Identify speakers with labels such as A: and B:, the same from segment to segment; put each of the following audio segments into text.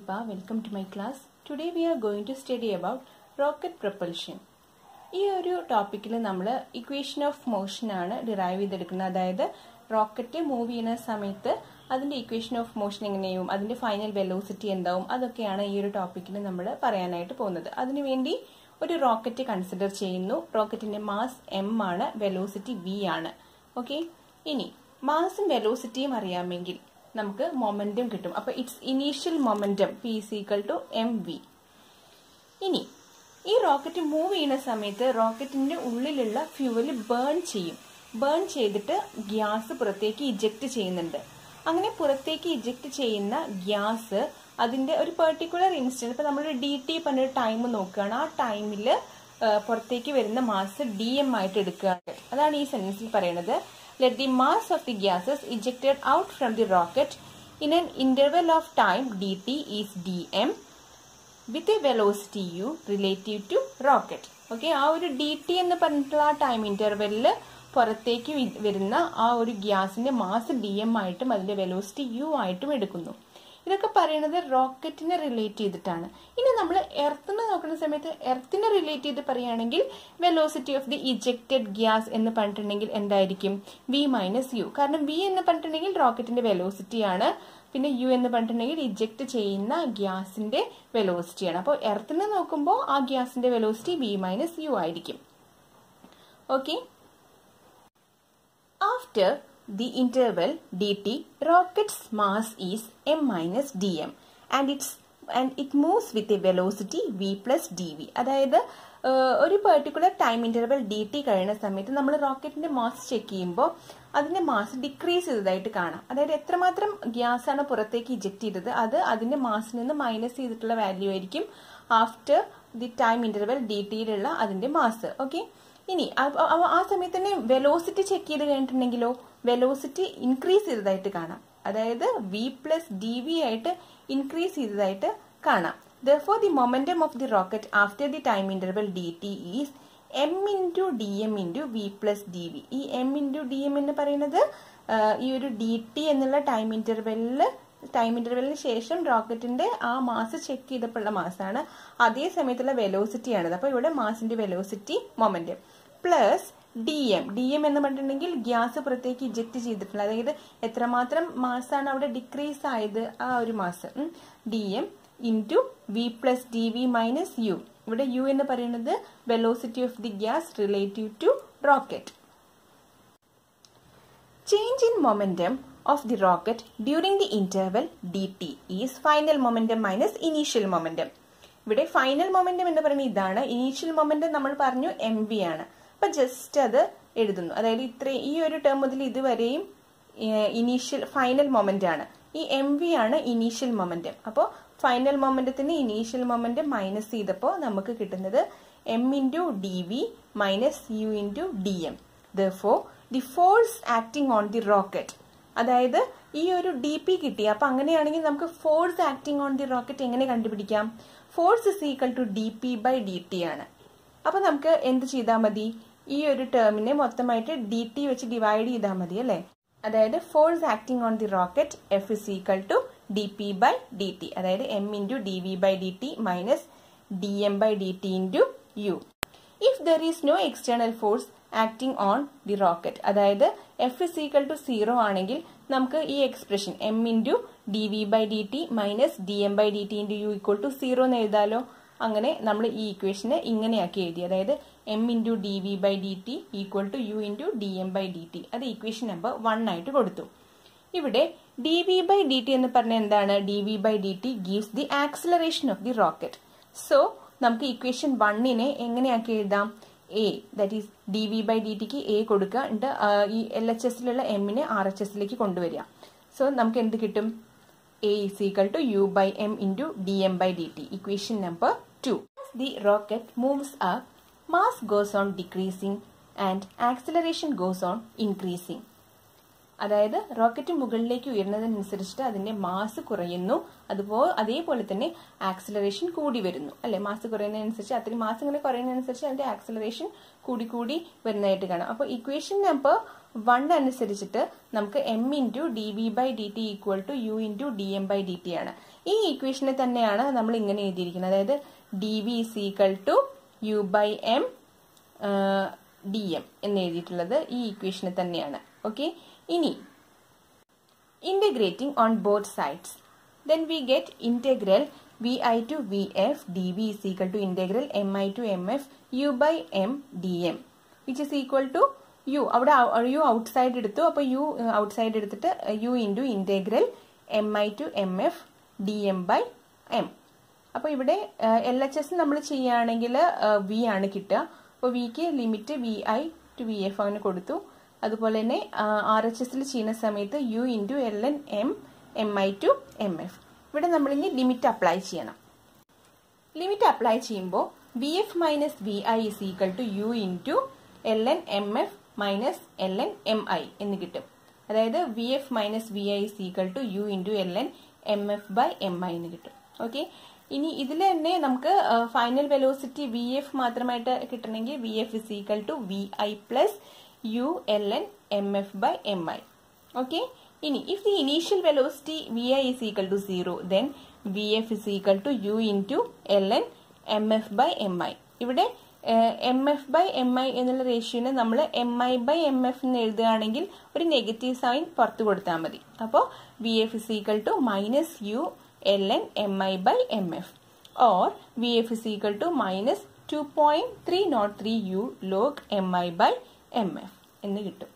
A: Deepa. Welcome to my class. Today we are going to study about rocket propulsion. ഈ ഒരു ടോപ്പിക്കിൽ നമ്മൾ equation of motion ആണ് derive ചെയ്തെടുക്കുന്നത് അതായത് റോക്കറ്റ് മൂവ് ചെയ്യുന്ന സമയത്ത് അതിന്റെ ഇക്വേഷൻ ഓഫ് മോഷൻ എങ്ങനെയും അതിന്റെ ഫൈനൽ വെലോസിറ്റി എന്താവും അതൊക്കെയാണ് ഈ ഒരു ടോപ്പിക്കിൽ നമ്മൾ പറയാനായിട്ട് പോകുന്നത് അതിനുവേണ്ടി ഒരു റോക്കറ്റ് കൺസിഡർ ചെയ്യുന്നു റോക്കറ്റിന്റെ മാസ് എം ആണ് വെലോസിറ്റി വി ആണ് ഓക്കെ ഇനി മാസും വെലോസിറ്റിയും അറിയാമെങ്കിൽ നമുക്ക് മൊമെന്റം കിട്ടും അപ്പൊ it's initial momentum P equal to M V ഇനി ഈ റോക്കറ്റ് മൂവ് ചെയ്യുന്ന സമയത്ത് റോക്കറ്റിന്റെ ഉള്ളിലുള്ള ഫ്യൂവൽ ബേൺ ചെയ്യും ബേൺ ചെയ്തിട്ട് ഗ്യാസ് പുറത്തേക്ക് ഇജക്ട് ചെയ്യുന്നുണ്ട് അങ്ങനെ പുറത്തേക്ക് ഇജക്ട് ചെയ്യുന്ന ഗ്യാസ് അതിന്റെ ഒരു പെർട്ടിക്കുലർ ഇൻസ്റ്റന്റ് ഇപ്പൊ നമ്മൾ ഡി ടി പറഞ്ഞൊരു ടൈം നോക്കുകയാണ് ആ ടൈമിൽ പുറത്തേക്ക് വരുന്ന മാസ് ഡി എം ആയിട്ട് എടുക്കുകയാണ് അതാണ് ഈ സെന്റൻസിൽ പറയുന്നത് let the mass of the gases ejected out from the rocket in an interval of time D T is D M with a velocity U relative to rocket okay ആ ഒരു D T എന്ന് പറഞ്ഞിട്ടുള്ള ആ time ഇന്റർവെല്ലിൽ പുറത്തേക്ക് വരുന്ന ആ ഒരു ഗ്യാസിന്റെ മാസ് ഡി എം ആയിട്ടും അതിന്റെ വെലോസിറ്റി യു ആയിട്ടും എടുക്കുന്നു ഇതൊക്കെ പറയുന്നത് റോക്കറ്റിനെ റിലേറ്റ് ചെയ്തിട്ടാണ് ഇനി നമ്മൾ എർത്തിനെ നോക്കുന്ന സമയത്ത് എർത്തിനെ റിലേറ്റ് ചെയ്ത് പറയുകയാണെങ്കിൽ velocity of the ejected gas എന്ന് പറഞ്ഞിട്ടുണ്ടെങ്കിൽ എന്തായിരിക്കും വി മൈനസ് യു കാരണം വി എന്ന് പറഞ്ഞിട്ടുണ്ടെങ്കിൽ റോക്കറ്റിന്റെ വെലോസിറ്റി ആണ് പിന്നെ യു എന്ന് പറഞ്ഞിട്ടുണ്ടെങ്കിൽ ഇജക്ട് ചെയ്യുന്ന ഗ്യാസിന്റെ വെലോസിറ്റിയാണ് അപ്പോൾ എർത്തിനെ നോക്കുമ്പോൾ ആ ഗ്യാസിന്റെ വെലോസിറ്റി വി മൈനസ് യു ആയിരിക്കും okay after the interval dt rocket's mass is m minus dm and its and it moves with a velocity v plus dv അതായത് ഒരു particular time interval D T കഴിയുന്ന സമയത്ത് നമ്മൾ റോക്കറ്റിന്റെ mass check ചെയ്യുമ്പോൾ അതിന്റെ mass decrease ചെയ്തതായിട്ട് കാണാം അതായത് എത്രമാത്രം ഗ്യാസ് ആണ് പുറത്തേക്ക് ഇജക്ട് ചെയ്തത് അത് അതിന്റെ മാസിൽ നിന്ന് മൈനസ് ചെയ്തിട്ടുള്ള വാല്യൂ ആയിരിക്കും after the time interval D ടിയിലുള്ള അതിന്റെ മാസ് ഓക്കെ ഇനി ആ സമയത്ത് തന്നെ വെലോസിറ്റി ചെക്ക് ചെയ്ത് കഴിഞ്ഞിട്ടുണ്ടെങ്കിലോ വെലോസിറ്റി ഇൻക്രീസ് ചെയ്തതായിട്ട് കാണാം അതായത് വി പ്ലസ് ഡി വി ആയിട്ട് ഇൻക്രീസ് ചെയ്തതായിട്ട് കാണാം therefore the momentum of the rocket after the time interval D T is M into D M into V plus D V ഈ M into D M എന്ന് പറയുന്നത് ഈ ഒരു D T എന്നുള്ള time ഇന്റർവെല്ലിൽ ടൈം ഇന്റർവെല്ലിന് ശേഷം റോക്കറ്റിന്റെ ആ മാസ് ചെക്ക് ചെയ്തപ്പോഴുള്ള മാസാണ് അതേ സമയത്തുള്ള വെലോസിറ്റി ആണിത് അപ്പോൾ ഇവിടെ മാസിന്റെ velocity momentum plus D M D M എന്ന് പറഞ്ഞിട്ടുണ്ടെങ്കിൽ ഗ്യാസ് പുറത്തേക്ക് ഇജക്ട് ചെയ്തിട്ടുള്ള അതായത് എത്രമാത്രം മാസാണ് അവിടെ ഡിക്രീസ് ആയത് ആ ഒരു mass D M into V plus D V minus U ഇവിടെ യു എന്ന് പറയുന്നത് velocity of the gas relative to rocket change in momentum of the rocket during the interval D T is final momentum minus initial momentum ഇവിടെ final momentum എന്ന് പറയുന്നത് ഇതാണ് initial momentum നമ്മൾ പറഞ്ഞു M V ആണ് അപ്പൊ ജസ്റ്റ് അത് എഴുതുന്നു അതായത് ഇത്ര ഈ ഒരു ടേം മുതൽ ഇതുവരെയും ഇനീഷ്യൽ ഫൈനൽ മൊമെന്റ് ആണ് ഈ എം വി ആണ് ഇനീഷ്യൽ മൊമെന്റം അപ്പോൾ ഫൈനൽ മൊമെന്റത്തിന് ഇനീഷ്യൽ മൊമെന്റം മൈനസ് ചെയ്തപ്പോൾ നമുക്ക് കിട്ടുന്നത് M into D V minus U into D M though the force acting on the rocket അതായത് ഈ ഒരു ഡി പി കിട്ടി അപ്പൊ അങ്ങനെയാണെങ്കിൽ നമുക്ക് force acting on the rocket എങ്ങനെ കണ്ടുപിടിക്കാം force is equal to D P by D T ആണ് അപ്പൊ നമുക്ക് എന്ത് ചെയ്താൽ മതി ഈ ഒരു ടേമിനെ മൊത്തമായിട്ട് ഡി ടി വെച്ച് ഡിവൈഡ് ചെയ്താൽ മതി അല്ലേ അതായത് force acting on the rocket F is equal to D P by D T അതായത് M into D V by D T minus D M by D T into U if there is no external force acting on the rocket അതായത് F is equal to zero ആണെങ്കിൽ നമുക്ക് ഈ expression M into D V by D T minus D M by D T into U equal to zero എന്ന് എഴുതാലോ അങ്ങനെ നമ്മൾ ഈ ഇക്വേഷനെ ഇങ്ങനെയാക്കി എഴുതി അതായത് M into D V by D T equal to U into D M by D T അത് ഇക്വേഷൻ നമ്പർ വൺ ആയിട്ട് കൊടുത്തു ഇവിടെ D V by D T എന്ന് പറഞ്ഞ എന്താണ് D V by D T gives the acceleration of the rocket so നമുക്ക് equation വണ്ണിനെ എങ്ങനെയാക്കി എഴുതാം A that is D V by D ടിക്ക് എ കൊടുക്കുക എന്നിട്ട് ഈ എൽ എച്ച് എസിലുള്ള എമ്മിനെ ആർ എച്ച് എസിലേക്ക് കൊണ്ടുവരിക സോ നമുക്ക് എന്ത് കിട്ടും A is equal to u by m into dm by dt. Equation number 2. As the rocket moves up, mass goes on decreasing and acceleration goes on increasing. അതായത് rocket മുകളിലേക്ക് ഉയരുന്നതിനനുസരിച്ചിട്ട് അതിന്റെ mass കുറയുന്നു അതുപോലെ അതേപോലെ തന്നെ ആക്സിലറേഷൻ കൂടി വരുന്നു അല്ലെ മാസ് കുറയുന്നതിനനുസരിച്ച് അത്രയും മാസ് ഇങ്ങനെ കുറയുന്നതിനനുസരിച്ച് അതിന്റെ ആക്സിലറേഷൻ കൂടി കൂടി വരുന്നതായിട്ട് കാണാം അപ്പോൾ ഇക്വേഷൻ നമ്പർ വൺ അനുസരിച്ചിട്ട് നമുക്ക് M into D V by D T equal to U into D M by D T ആണ് ഈ ഈക്വേഷനെ തന്നെയാണ് നമ്മൾ ഇങ്ങനെ എഴുതിയിരിക്കുന്നത് അതായത് D V is equal to U by M D M എന്ന് എഴുതിയിട്ടുള്ളത് ഈ ഈക്വേഷനെ തന്നെയാണ് ഓക്കെ ഇനി integrating on both sides. Then we get integral vi to vf dv is equal to integral mi to mf u by m dm which is equal to u അവിടെ U outside എടുത്തു അപ്പോൾ U outside എടുത്തിട്ട് U into integral M I to M F D M by M അപ്പോൾ ഇവിടെ L H S നമ്മൾ ചെയ്യുകയാണെങ്കിൽ V ആണ് കിട്ടുക അപ്പോൾ വിക്ക് limit V I to V F അങ്ങനെ കൊടുത്തു അതുപോലെ തന്നെ ആർ എച്ച് എസിൽ ചെയ്യുന്ന സമയത്ത് U into L N M M I to M F ഇവിടെ നമ്മളിനി ലിമിറ്റ് അപ്ലൈ ചെയ്യണം ലിമിറ്റ് അപ്ലൈ ചെയ്യുമ്പോൾ V F minus V I is equal to U into L N M F minus L N M I എന്ന് കിട്ടും അതായത് V F minus V I is equal to U into L N M F by M I എന്ന് കിട്ടും okay ഇനി ഇതിൽ തന്നെ നമുക്ക് final velocity V F മാത്രമായിട്ട് കിട്ടണമെങ്കിൽ V F is equal to V I plus u ln mf by mi okay ഇനി if the initial velocity vi is equal to 0 then vf is equal to u into ln mf by mi ഇവിടെ M F by M I എന്നുള്ള റേഷ്യോനെ നമ്മൾ M I by M F എന്ന് എഴുതുകയാണെങ്കിൽ ഒരു negative sign പുറത്ത് കൊടുത്താൽ മതി അപ്പോൾ V F is equal to minus U L N M I by M F or V F is equal to minus two point three nought three U log M I by M F എന്ന് കിട്ടും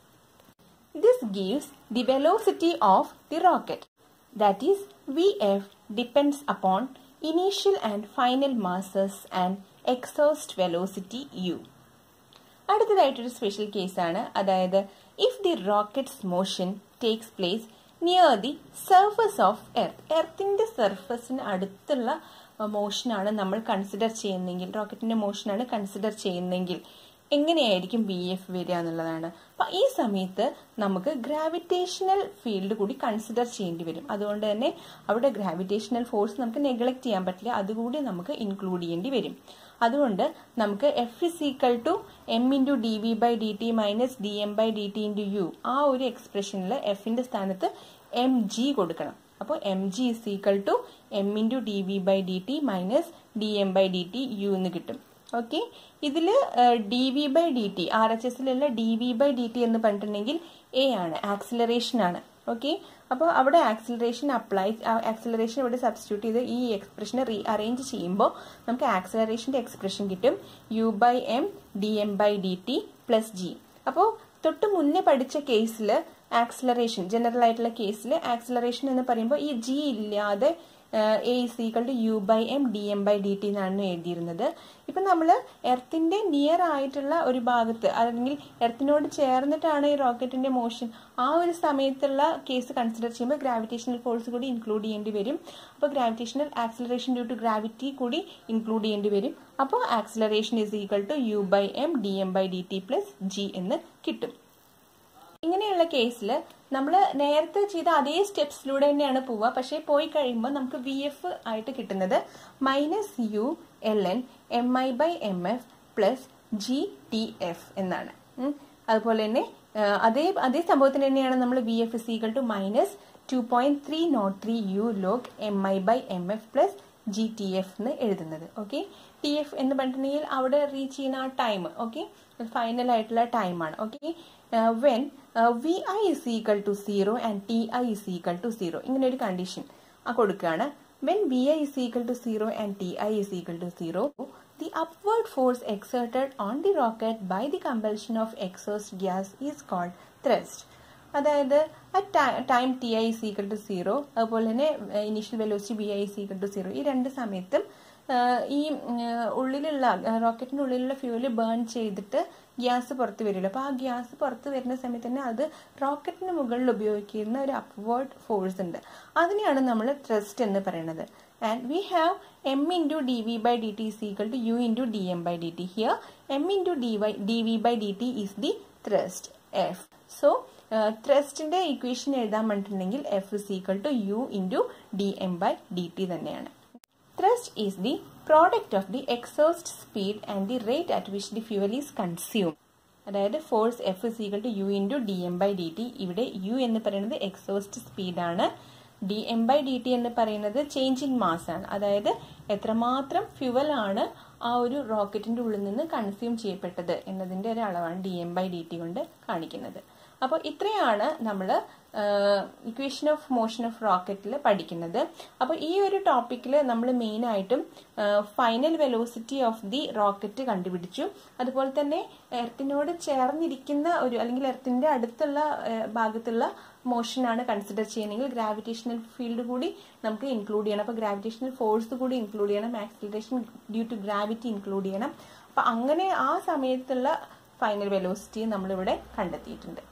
A: this gives the velocity of the rocket that is V F depends upon initial and final masses and exhaust velocity U അടുത്തതായിട്ടൊരു special കേസാണ് അതായത് if the rocket's motion takes place near the surface of earth എർത്തിന്റെ സർഫസിന് അടുത്തുള്ള മോഷനാണ് നമ്മൾ consider ചെയ്യുന്നെങ്കിൽ റോക്കറ്റിന്റെ മോഷനാണ് consider ചെയ്യുന്നെങ്കിൽ എങ്ങനെയായിരിക്കും ബി എഫ് വരിക എന്നുള്ളതാണ് അപ്പൊ ഈ സമയത്ത് നമുക്ക് ഗ്രാവിറ്റേഷണൽ ഫീൽഡ് കൂടി കൺസിഡർ ചെയ്യേണ്ടി വരും അതുകൊണ്ട് തന്നെ അവിടെ ഗ്രാവിറ്റേഷണൽ ഫോഴ്സ് നമുക്ക് നെഗ്ലക്ട് ചെയ്യാൻ പറ്റില്ല അതുകൂടി നമുക്ക് ഇൻക്ലൂഡ് ചെയ്യേണ്ടി വരും അതുകൊണ്ട് നമുക്ക് F is equal to M into D V by D T minus D M by D T into U ആ ഒരു എക്സ്പ്രഷനിൽ എഫിന്റെ സ്ഥാനത്ത് എം ജി കൊടുക്കണം അപ്പോൾ M G is equal to M into D V by D T minus D M by D T U എന്ന് കിട്ടും okay ഇതിൽ D V by D T R H എസിലുള്ള D V by D T എന്ന് പറഞ്ഞിട്ടുണ്ടെങ്കിൽ A ആണ് acceleration ആണ് okay അപ്പോൾ അവിടെ ആക്സിലറേഷൻ അപ്ലൈ ആക്സിലറേഷൻ ഇവിടെ സബ്സ്റ്റിറ്റ്യൂട്ട് ചെയ്ത് ഈ എക്സ്പ്രഷനെ റീ അറേഞ്ച് ചെയ്യുമ്പോൾ നമുക്ക് ആക്സിലറേഷൻ്റെ എക്സ്പ്രഷൻ കിട്ടും U by M D M by D T plus G അപ്പോൾ തൊട്ട് മുന്നേ പഠിച്ച കേസിൽ ആക്സിലറേഷൻ ജനറൽ ആയിട്ടുള്ള കേസിൽ ആക്സിലറേഷൻ എന്ന് പറയുമ്പോൾ ഈ ജി ഇല്ലാതെ A is equal to U by M D M by D T എന്നാണ് എഴുതിയിരുന്നത് ഇപ്പം നമ്മൾ എർത്തിന്റെ നിയർ ആയിട്ടുള്ള ഒരു ഭാഗത്ത് അല്ലെങ്കിൽ എർത്തിനോട് ചേർന്നിട്ടാണ് ഈ റോക്കറ്റിന്റെ മോഷൻ ആ ഒരു സമയത്തുള്ള കേസ് കൺസിഡർ ചെയ്യുമ്പോൾ ഗ്രാവിറ്റേഷണൽ ഫോഴ്സ് കൂടി ഇൻക്ലൂഡ് ചെയ്യേണ്ടി വരും അപ്പോൾ gravitational acceleration due to gravity കൂടി ഇൻക്ലൂഡ് ചെയ്യേണ്ടി വരും അപ്പോൾ acceleration is equal to U by M D M by D T plus G എന്ന് കിട്ടും ഇങ്ങനെയുള്ള കേസിൽ നമ്മൾ നേരത്തെ ചെയ്ത അതേ സ്റ്റെപ്സിലൂടെ തന്നെയാണ് പോവുക പക്ഷേ പോയി കഴിയുമ്പോൾ നമുക്ക് വി എഫ് ആയിട്ട് കിട്ടുന്നത് minus U L N M I by M F plus G T F എന്നാണ് അതുപോലെ തന്നെ അതേ അതേ സംഭവത്തിന് തന്നെയാണ് നമ്മൾ V F is equal to minus two point three nought three U log M I by M F plus G T F എന്ന് എഴുതുന്നത് ഓക്കെ ടി എഫ് എന്ന് പറഞ്ഞിട്ടുണ്ടെങ്കിൽ അവിടെ റീച്ച് ചെയ്യുന്ന ആ ടൈം ഓക്കെ ഫൈനൽ ആയിട്ടുള്ള ടൈമാണ് okay when V I is equal to zero and T I is equal to zero ഇങ്ങനെ ഒരു കണ്ടീഷൻ കൊടുക്കുകയാണ് when V I is equal to zero and T I is equal to zero the upward force exerted on the rocket by the combustion of exhaust gas is called thrust അതായത് time T I is equal to zero അതുപോലെ തന്നെ initial velocity V I is equal to zero ഈ രണ്ട് സമയത്തും ഈ ഉള്ളിലുള്ള റോക്കറ്റിന്റെ ഉള്ളിലുള്ള fuel burn ചെയ്തിട്ട് ഗ്യാസ് പുറത്ത് വരുമല്ലോ അപ്പോൾ ആ ഗ്യാസ് പുറത്ത് വരുന്ന സമയത്ത് തന്നെ അത് റോക്കറ്റിന് മുകളിൽ ഉപയോഗിക്കുന്ന ഒരു അപ്വേർഡ് ഫോഴ്സ് ഉണ്ട് അതിനെയാണ് നമ്മൾ ത്രസ്റ്റ് എന്ന് പറയുന്നത് and we have M into D V by D T is equal to U into D M by D T here M into D Y D V by D T is the thrust F so ത്രസ്റ്റിന്റെ equation എഴുതാൻ പറഞ്ഞിട്ടുണ്ടെങ്കിൽ F is equal to U into D M by D T തന്നെയാണ് thrust is the product of the exhaust speed and the rate at which the fuel is consume അതായത് force F is equal to U into D M by D T ഇവിടെ U എന്ന് പറയുന്നത് exhaust സ്പീഡാണ് D M by D T എന്ന് പറയുന്നത് change in mass ആണ് അതായത് എത്രമാത്രം ഫ്യുവൽ ആണ് ആ ഒരു റോക്കറ്റിന്റെ ഉള്ളിൽ നിന്ന് കൺസ്യൂം ചെയ്യപ്പെട്ടത് എന്നതിന്റെ ഒരു അളവാണ് D M by D T കൊണ്ട് കാണിക്കുന്നത് അപ്പോൾ ഇത്രയാണ് നമ്മൾ ഇക്വേഷൻ ഓഫ് മോഷൻ ഓഫ് റോക്കറ്റിൽ പഠിക്കുന്നത് അപ്പോൾ ഈ ഒരു ടോപ്പിക്കിൽ നമ്മൾ മെയിൻ ആയിട്ടും final velocity of the rocket കണ്ടുപിടിച്ചു അതുപോലെ തന്നെ എർത്തിനോട് ചേർന്നിരിക്കുന്ന ഒരു അല്ലെങ്കിൽ എർത്തിന്റെ അടുത്തുള്ള ഏഹ്, ഭാഗത്തുള്ള മോഷനാണ് കൺസിഡർ ചെയ്യുന്നതെങ്കിൽ ഗ്രാവിറ്റേഷണൽ ഫീൽഡ് കൂടി നമുക്ക് ഇൻക്ലൂഡ് ചെയ്യണം അപ്പോൾ ഗ്രാവിറ്റേഷണൽ ഫോഴ്സ് കൂടി ഇൻക്ലൂഡ് ചെയ്യണം acceleration due to gravity include ചെയ്യണം അപ്പം അങ്ങനെ ആ സമയത്തുള്ള ഫൈനൽ വെലോസിറ്റി നമ്മളിവിടെ കണ്ടെത്തിയിട്ടുണ്ട്